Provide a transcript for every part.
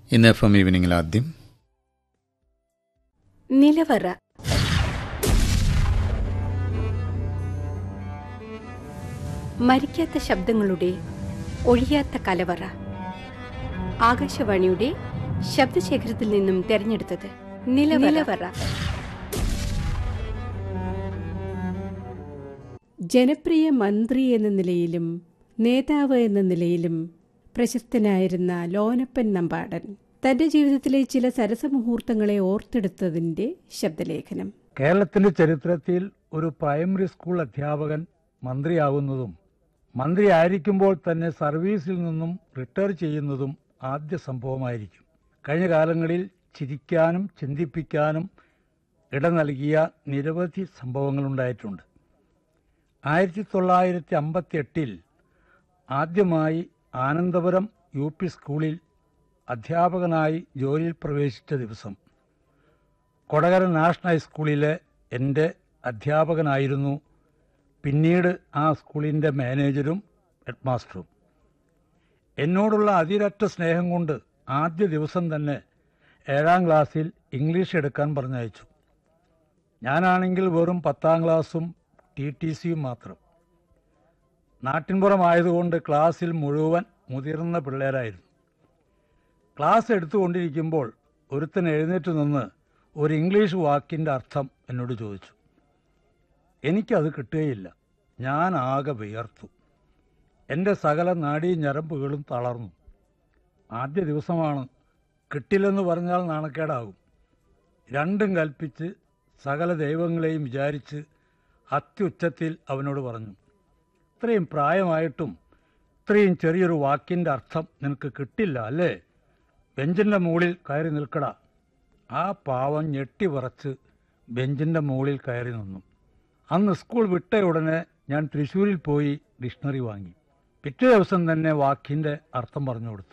ഇന്ന് F M ഈവനിങ്ങിൽ ആദ്യം നിലവറ മരിക്കാത്ത ശബ്ദങ്ങളുടെ ഒഴിയാത്ത കലവറ ആകാശവാണിയുടെ ശബ്ദശേഖരത്തിൽ നിന്നും തെരഞ്ഞെടുത്തത് നിലവറ ജനപ്രിയ മന്ത്രി എന്ന നിലയിലും നേതാവ് എന്ന നിലയിലും പ്രശസ്തനായിരുന്ന ലോനപ്പൻ നമ്പാടൻ തന്റെ ജീവിതത്തിലെ ചില സരസമുഹൂർത്തങ്ങളെ ഓർത്തെടുത്തതിന്റെ ശബ്ദലേഖനം കേരളത്തിന്റെ ചരിത്രത്തിൽ ഒരു പ്രൈമറി സ്കൂൾ അധ്യാപകൻ മന്ത്രിയാകുന്നതും മന്ത്രിയായിരിക്കുമ്പോൾ തന്നെ സർവീസിൽ നിന്നും റിട്ടയർ ചെയ്യുന്നതും ആദ്യ സംഭവമായിരിക്കും കഴിഞ്ഞ കാലങ്ങളിൽ ചിരിക്കാനും ചിന്തിപ്പിക്കാനും ഇട നൽകിയ നിരവധി സംഭവങ്ങളുണ്ടായിട്ടുണ്ട് ആയിരത്തി തൊള്ളായിരത്തി അമ്പത്തി എട്ടിൽ ആദ്യമായി ആനന്ദപുരം യു പി സ്കൂളിൽ അധ്യാപകനായി ജോലിയിൽ പ്രവേശിച്ച ദിവസം കൊടകര നാഷണൽ ഹൈസ്കൂളിലെ എൻ്റെ അധ്യാപകനായിരുന്നു പിന്നീട് ആ സ്കൂളിൻ്റെ മാനേജരും ഹെഡ്മാസ്റ്ററും എന്നോടുള്ള അതിരറ്റ സ്നേഹം കൊണ്ട് ആദ്യ ദിവസം തന്നെ ഏഴാം ക്ലാസ്സിൽ ഇംഗ്ലീഷ് എടുക്കാൻ പറഞ്ഞയച്ചു ഞാനാണെങ്കിൽ വെറും പത്താം ക്ലാസ്സും ടി ടി സിയും മാത്രം നാട്ടിൻപുറമായതുകൊണ്ട് ക്ലാസ്സിൽ മുഴുവൻ മുതിർന്ന പിള്ളേരായിരുന്നു ക്ലാസ് എടുത്തുകൊണ്ടിരിക്കുമ്പോൾ ഒരുത്തൻ എഴുന്നേറ്റ് നിന്ന് ഒരു ഇംഗ്ലീഷ് വാക്കിൻ്റെ അർത്ഥം എന്നോട് ചോദിച്ചു എനിക്കത് കിട്ടുകയില്ല ഞാൻ ആകെ വിയർത്തു എൻ്റെ സകല നാടീ ഞരമ്പുകളും തളർന്നു ആദ്യ ദിവസമാണ് കിട്ടില്ലെന്ന് പറഞ്ഞാൽ നാണക്കേടാകും രണ്ടും കൽപ്പിച്ച് സകല ദൈവങ്ങളെയും വിചാരിച്ച് അത്യുച്ചത്തിൽ അവനോട് പറഞ്ഞു ഇത്രയും പ്രായമായിട്ടും ഇത്രയും ചെറിയൊരു വാക്കിൻ്റെ അർത്ഥം നിനക്ക് കിട്ടില്ല അല്ലേ ബെഞ്ചിൻ്റെ മുകളിൽ കയറി നിൽക്കടാ ആ പാവം ഞെട്ടി വിറച്ച് ബെഞ്ചിൻ്റെ മുകളിൽ കയറി നിന്നു അന്ന് സ്കൂൾ വിട്ട ഉടനെ ഞാൻ തൃശ്ശൂരിൽ പോയി ഡിക്ഷണറി വാങ്ങി പിറ്റേ ദിവസം തന്നെ വാക്കിൻ്റെ അർത്ഥം പറഞ്ഞു കൊടുത്തു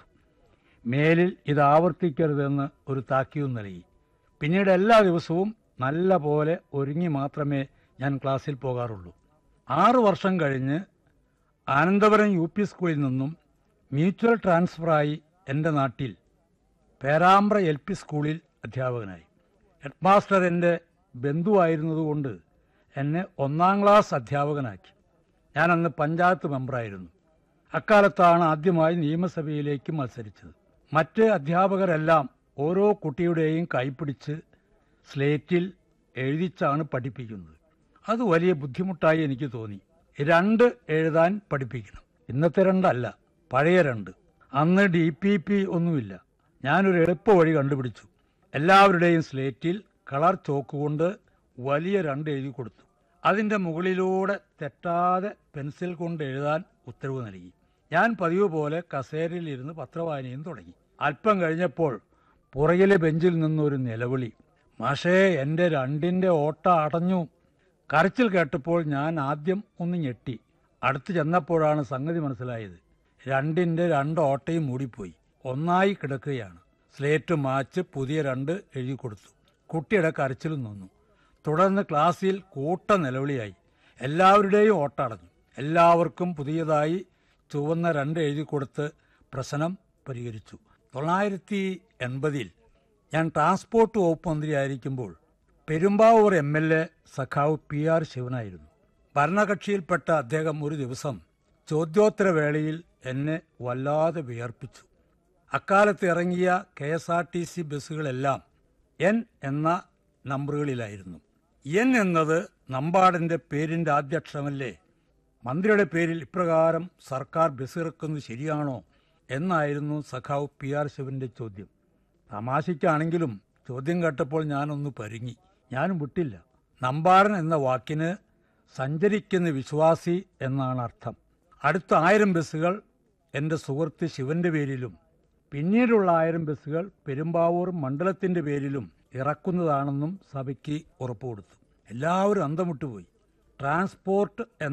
മേലിൽ ഇത് ആവർത്തിക്കരുതെന്ന് ഒരു താക്കീതും നൽകി പിന്നീട് എല്ലാ ദിവസവും നല്ല പോലെ ഒരുങ്ങി മാത്രമേ ഞാൻ ക്ലാസ്സിൽ പോകാറുള്ളൂ ആറു വർഷം കഴിഞ്ഞ് ആനന്ദപുരം യു പി സ്കൂളിൽ നിന്നും മ്യൂച്വൽ ട്രാൻസ്ഫറായി എൻ്റെ നാട്ടിൽ പേരാമ്പ്ര എൽ പി സ്കൂളിൽ അധ്യാപകനായി ഹെഡ്മാസ്റ്റർ എൻ്റെ ബന്ധുവായിരുന്നതുകൊണ്ട് എന്നെ ഒന്നാം ക്ലാസ് അധ്യാപകനാക്കി ഞാൻ അന്ന് പഞ്ചായത്ത് മെമ്പറായിരുന്നു അക്കാലത്താണ് ആദ്യമായി നിയമസഭയിലേക്ക് മത്സരിച്ചത് മറ്റ് അധ്യാപകരെല്ലാം ഓരോ കുട്ടിയുടെയും കൈപ്പിടിച്ച് സ്ലേറ്റിൽ എഴുതിച്ചാണ് പഠിപ്പിക്കുന്നത് അത് വലിയ ബുദ്ധിമുട്ടായി എനിക്ക് തോന്നി രണ്ട് എഴുതാൻ പഠിപ്പിക്കണം ഇന്നത്തെ രണ്ടല്ല പഴയ രണ്ട് അന്ന് ഡി പി പി ഒന്നുമില്ല ഞാനൊരു എളുപ്പ വഴി കണ്ടുപിടിച്ചു എല്ലാവരുടെയും സ്ലേറ്റിൽ കളർ ചോക്ക് കൊണ്ട് വലിയ രണ്ട് എഴുതി കൊടുത്തു അതിൻ്റെ മുകളിലൂടെ തെറ്റാതെ പെൻസിൽ കൊണ്ട് എഴുതാൻ ഉത്തരവ് നൽകി ഞാൻ പതിവ് പോലെ കസേരയിൽ ഇരുന്ന് പത്രവായനയും തുടങ്ങി അല്പം കഴിഞ്ഞപ്പോൾ പുറകിലെ ബെഞ്ചിൽ നിന്നൊരു നിലവിളി മാഷേ എൻ്റെ രണ്ടിൻ്റെ ഓട്ട അടഞ്ഞു കരച്ചിൽ കേട്ടപ്പോൾ ഞാൻ ആദ്യം ഒന്ന് ഞെട്ടി അടുത്ത് ചെന്നപ്പോഴാണ് സംഗതി മനസ്സിലായത് രണ്ടിൻ്റെ രണ്ട് ഓട്ടയും മൂടിപ്പോയി ഒന്നായി കിടക്കുകയാണ് സ്ലേറ്റ് മാച്ച് പുതിയ രണ്ട് എഴുതി കൊടുത്തു കുട്ടിയുടെ കരച്ചിലും നിന്നു തുടർന്ന് ക്ലാസ്സിൽ കൂട്ട നിലവിളിയായി എല്ലാവരുടെയും ഓട്ട അടഞ്ഞു എല്ലാവർക്കും പുതിയതായി ചുവന്ന രണ്ട് എഴുതി കൊടുത്ത് പ്രശ്നം പരിഹരിച്ചു തൊള്ളായിരത്തി എൺപതിൽ ഞാൻ ട്രാൻസ്പോർട്ട് വകുപ്പ് മന്ത്രിയായിരിക്കുമ്പോൾ പെരുമ്പാവൂർ എം എൽ എ സഖാവ് പി ആർ ശിവനായിരുന്നു ഭരണകക്ഷിയിൽപ്പെട്ട അദ്ദേഹം ഒരു ദിവസം ചോദ്യോത്തര വേളയിൽ എന്നെ വല്ലാതെ വിയർപ്പിച്ചു അക്കാലത്ത് ഇറങ്ങിയ K S R T C ബസ്സുകളെല്ലാം എൻ എന്ന നമ്പറുകളിലായിരുന്നു എൻ എന്നത് നമ്പാടിൻ്റെ പേരിൻ്റെ ആദ്യാക്ഷരമല്ലേ മന്ത്രിയുടെ പേരിൽ ഇപ്രകാരം സർക്കാർ ബസ് ഇറക്കുന്നത് ശരിയാണോ എന്നായിരുന്നു സഖാവ് പി ആർ ശിവന്റെ ചോദ്യം തമാശയ്ക്കാണെങ്കിലും ചോദ്യം കേട്ടപ്പോൾ ഞാനൊന്ന് പരുങ്ങി ഞാനും വിട്ടില്ല നമ്പാടൻ എന്ന വാക്കിന് സഞ്ചരിക്കുന്ന വിശ്വാസി എന്നാണ് അർത്ഥം അടുത്ത ആയിരം ബസ്സുകൾ എൻ്റെ സുഹൃത്ത് ശിവന്റെ പേരിലും പിന്നീടുള്ള ആയിരം ബസ്സുകൾ പെരുമ്പാവൂർ മണ്ഡലത്തിന്റെ പേരിലും ഇറക്കുന്നതാണെന്നും സഭയ്ക്ക് ഉറപ്പുകൊടുത്തു എല്ലാവരും അന്തം വിട്ടുപോയി ട്രാൻസ്പോർട്ട് എന്ന